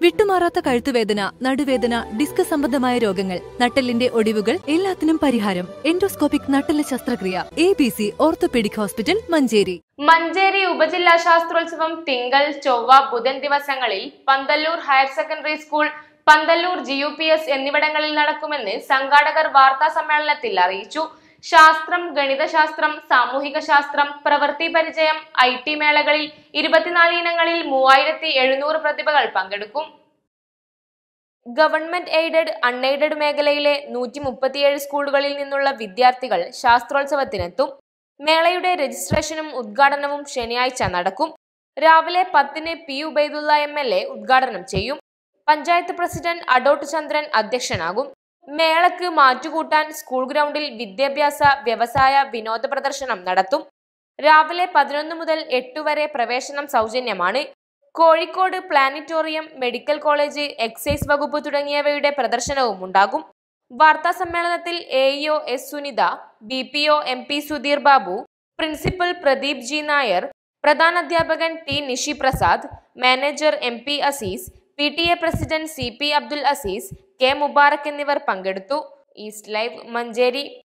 വിട്ടുമാറാത്ത കഴുത്തുവേദന നടുവേദന ഡിസ്ക് സംബന്ധമായ രോഗങ്ങൾ നട്ടെല്ലിന്റെ ഒടിവുകൾ എല്ലാത്തിനും പരിഹാരം എൻഡോസ്കോപ്പിക് നട്ടെല്ല് ശസ്ത്രക്രിയ A B C orthopaedic hospital Manjeri Manjeri ഉപജില്ലാ ശാസ്ത്രോത്സവം തിങ്കൾ ചൊവ്വ ബുധൻ ദിവസങ്ങളിൽ Pandalur higher secondary school Pandalur G U P S എന്നിവിടങ്ങളിൽ നടക്കുമെന്ന് സംഘാടകർ വാർത്താ സമ്മേളനത്തിൽ അറിയിച്ചു ശാസ്ത്രം ഗണിതശാസ്ത്രം സാമൂഹിക ശാസ്ത്രം പ്രവൃത്തി പരിചയം ഐ ടി മേളകളിൽ ഇരുപത്തിനാല് ഇനങ്ങളിൽ മൂവായിരത്തി എഴുന്നൂറ് പ്രതിഭകൾ പങ്കെടുക്കും ഗവൺമെന്റ് എയ്ഡഡ് അൺഎയ്ഡഡ് മേഖലയിലെ നൂറ്റി മുപ്പത്തിയേഴ് സ്കൂളുകളിൽ നിന്നുള്ള വിദ്യാർത്ഥികൾ ശാസ്ത്രോത്സവത്തിനെത്തും മേളയുടെ രജിസ്ട്രേഷനും ഉദ്ഘാടനവും ശനിയാഴ്ച നടക്കും രാവിലെ പത്തിന് P Ubaidulla M L A ഉദ്ഘാടനം ചെയ്യും പഞ്ചായത്ത് പ്രസിഡന്റ് അഡോട്ട് ചന്ദ്രൻ അധ്യക്ഷനാകും മേളക്ക് മാറ്റുകൂട്ടാൻ സ്കൂൾ ഗ്രൗണ്ടിൽ വിദ്യാഭ്യാസ വ്യവസായ വിനോദ പ്രദർശനം നടത്തും രാവിലെ പതിനൊന്ന് മുതൽ എട്ട് വരെ പ്രവേശനം സൗജന്യമാണ് Kozhikode planetarium medical college excise വകുപ്പ് തുടങ്ങിയവയുടെ പ്രദർശനവും ഉണ്ടാകും വാർത്താ സമ്മേളനത്തിൽ A EO S Sunitha B P O M P Sudheer Babu principal Pradeep G Nair പ്രധാനാധ്യാപകൻ T Nishi Prasad manager M P Azeez P T A president C P Abdul Azeez K Mubarak എന്നിവർ പങ്കെടുത്തു ഈസ്റ്റ് ലൈവ് മഞ്ചേരി